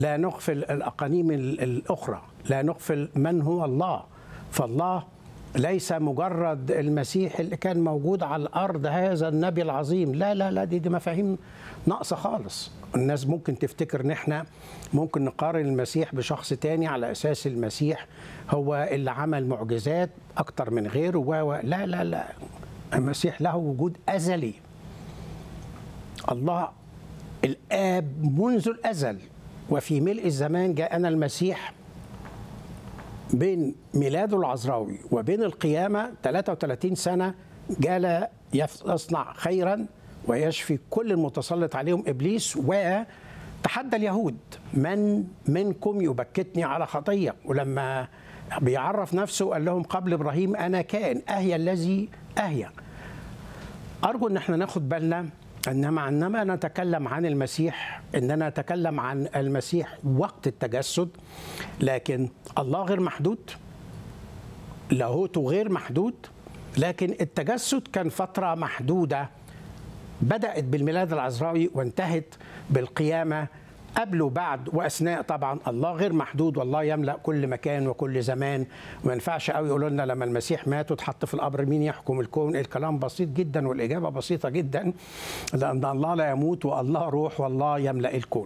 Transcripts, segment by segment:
لا نغفل الأقانيم ال- الأخرى لا نغفل من هو الله فالله ليس مجرد المسيح اللي كان موجود على الأرض هذا النبي العظيم لا لا لا دي, دي مفاهيم ناقصة خالص الناس ممكن تفتكر ان احنا ممكن نقارن المسيح بشخص تاني على اساس المسيح هو اللي عمل معجزات اكتر من غيره و و- لا لا لا المسيح له وجود ازلي الله الآب منذ الأزل وفي ملء الزمان جاءنا المسيح بين ميلاده العذراوي وبين القيامة 33 سنة جال يصنع خيرا ويشفي كل المتسلط عليهم إبليس وتحدى اليهود من منكم يبكتني على خطية ولما بيعرف نفسه قال لهم قبل إبراهيم أنا كائن أهيا الذي أهيا أرجو أن احنا ناخد بالنا أنما عندما نتكلم عن المسيح أننا نتكلم عن المسيح وقت التجسد لكن الله غير محدود لاهوته غير محدود لكن التجسد كان فترة محدودة بدأت بالميلاد العذراوي وانتهت بالقيامة قبل وبعد واثناء طبعا الله غير محدود والله يملا كل مكان وكل زمان وما ينفعش قوي يقولوا لنا لما المسيح مات واتحط في القبر مين يحكم الكون الكلام بسيط جدا والاجابه بسيطه جدا لان الله لا يموت والله روح والله يملا الكون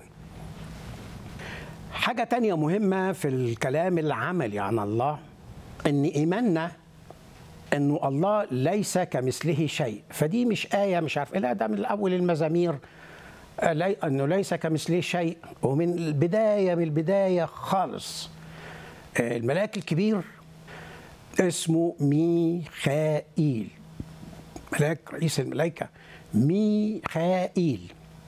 حاجه تانية مهمه في الكلام العملي عن الله ان ايماننا انه الله ليس كمثله شيء فدي مش ايه مش عارف ايه لا ده من اول المزامير آه، لي انه ليس كمثله شيء ومن البدايه من البدايه خالص آه، الملاك الكبير اسمه ميخائيل ملاك رئيس الملائكه ميخائيل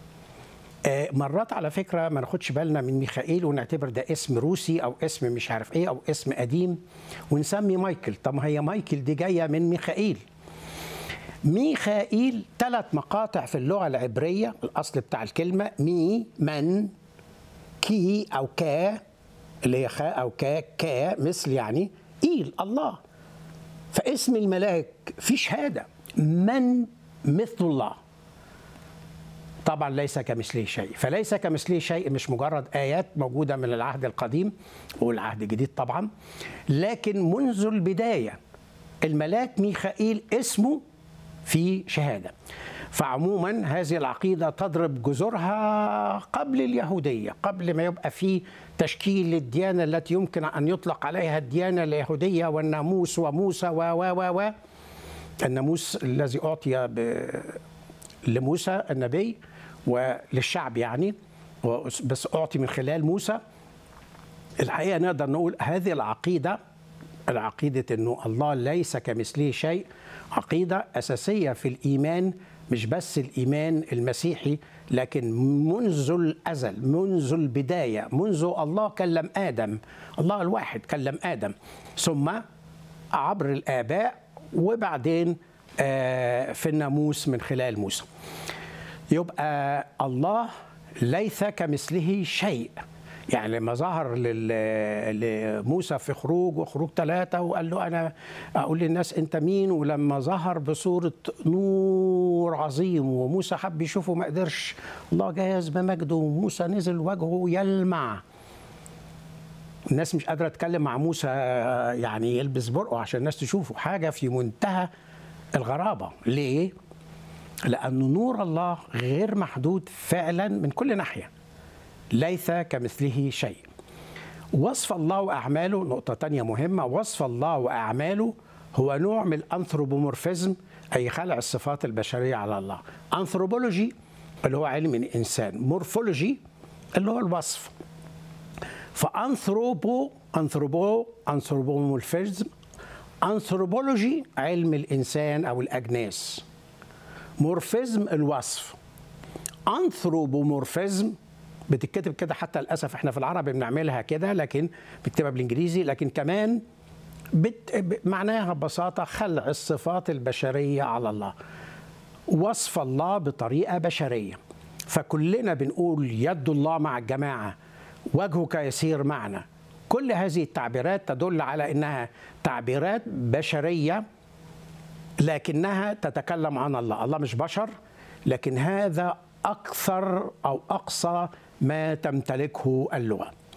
آه، مرات على فكره ما ناخدش بالنا من ميخائيل ونعتبر ده اسم روسي او اسم مش عارف ايه او اسم قديم ونسمي مايكل طب ما هي مايكل دي جايه من ميخائيل ميخائيل ثلاث مقاطع في اللغه العبريه الاصل بتاع الكلمه مي من كي او كا اللي هي خاء او كا كا مثل يعني ايل الله فاسم الملاك في شهاده من مثل الله طبعا ليس كمثله شيء فليس كمثله شيء مش مجرد آيات موجودة من العهد القديم والعهد الجديد طبعا لكن منذ البداية الملاك ميخائيل اسمه في شهادة فعموما هذه العقيدة تضرب جذورها قبل اليهودية قبل ما يبقى في تشكيل للديانة التي يمكن أن يطلق عليها الديانة اليهودية والناموس وموسى و و و و الناموس الذي أعطي ب... لموسى النبي وللشعب يعني بس أعطي من خلال موسى الحقيقة نقدر نقول هذه العقيدة العقيدة أنه الله ليس كمثله شيء عقيدة أساسية في الإيمان مش بس الإيمان المسيحي لكن منذ الأزل منذ البداية منذ الله كلم آدم الله الواحد كلم آدم ثم عبر الآباء وبعدين آه، في الناموس من خلال موسى يبقى الله ليس كمثله شيء يعني لما ظهر لل- لموسى في خروج وخروج ثلاثة وقال له أنا أقول للناس أنت مين ولما ظهر بصورة نور عظيم وموسى حب يشوفه ما قدرش الله جاز بمجده وموسى نزل وجهه يلمع الناس مش قادرة تتكلم مع موسى يعني يلبس برقه عشان الناس تشوفه حاجة في منتهى الغرابة ليه؟ لأن نور الله غير محدود فعلا من كل ناحية ليس كمثله شيء وصف الله وأعماله نقطة تانية مهمة وصف الله وأعماله هو نوع من الأنثروبومورفيزم أي خلع الصفات البشرية على الله أنثروبولوجي اللي هو علم الإنسان مورفولوجي اللي هو الوصف فأنثروبو أنثروبو أنثروبومورفيزم أنثروبولوجي علم الإنسان أو الأجناس مورفيزم الوصف انثروبومورفيزم بتتكتب كده حتى للاسف احنا في العربي بنعملها كده لكن بنكتبها بالانجليزي لكن كمان بت... ب- معناها ببساطه خلع الصفات البشريه على الله وصف الله بطريقه بشريه فكلنا بنقول يد الله مع الجماعه وجهك يسير معنا كل هذه التعبيرات تدل على انها تعبيرات بشريه لكنها تتكلم عن الله الله مش بشر لكن هذا أكثر أو أقصى ما تمتلكه اللغة